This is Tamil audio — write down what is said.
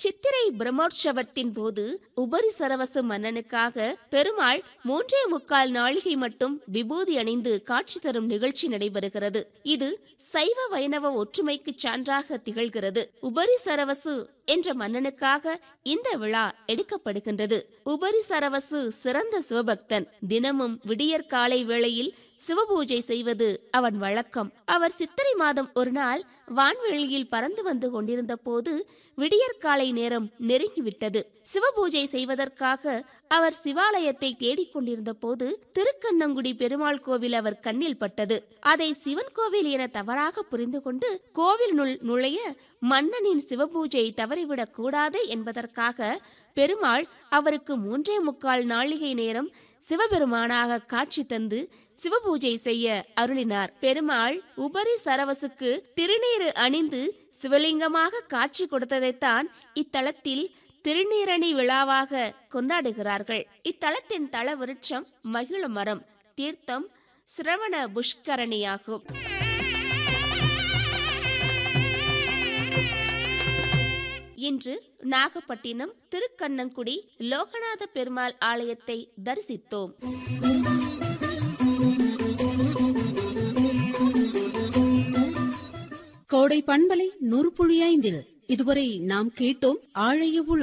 சித்திரை பிரம்மோற்சவத்தின் போது உபரி சரவசு மன்னனுக்காக பெருமாள் மூன்றே முக்கால் நாழிகை மட்டும் விபூதி அணிந்து காட்சி தரும் நிகழ்ச்சி நடைபெறுகிறது இது சைவ வைணவ ஒற்றுமைக்கு சான்றாக திகழ்கிறது உபரி சரவசு என்ற மன்னனுக்காக இந்த விழா எடுக்கப்படுகின்றது உபரி சரவசு சிறந்த சிவபக்தன் தினமும் விடியற்காலை வேளையில் சிவபூஜை செய்வது அவன் வழக்கம் அவர் சித்திரை மாதம் ஒரு நாள் வான்வெளியில் பறந்து வந்து கொண்டிருந்த போது விடியற்காலை நேரம் நெருங்கிவிட்டது சிவபூஜை செய்வதற்காக அவர் சிவாலயத்தை தேடிக் கொண்டிருந்த போது திருக்கண்ணங்குடி பெருமாள் கோவில் அவர் கண்ணில் பட்டது அதை சிவன் கோவில் என தவறாக புரிந்து கொண்டு கோவிலுள் நுழைய மன்னனின் சிவபூஜை தவறிவிடக் கூடாது என்பதற்காக பெருமாள் அவருக்கு மூன்றே முக்கால் நாழிகை நேரம் சிவபெருமானாக காட்சி தந்து சிவபூஜை செய்ய அருளினார் பெருமாள் உபரி சரவசுக்கு திருநீறு அணிந்து சிவலிங்கமாக காட்சி கொடுத்ததைத்தான் இத்தலத்தில் திருநீரணி விழாவாக கொண்டாடுகிறார்கள் இத்தலத்தின் தல விருட்சம் மகிழ மரம் தீர்த்தம் சிரவண புஷ்கரணியாகும் இன்று நாகப்பட்டினம் திருக்கண்ணங்குடி லோகநாத பெருமாள் ஆலயத்தை தரிசித்தோம் கோடை பண்பலை நூறு புள்ளி ஐந்தில் இதுவரை நாம் கேட்டோம் ஆழைய உலா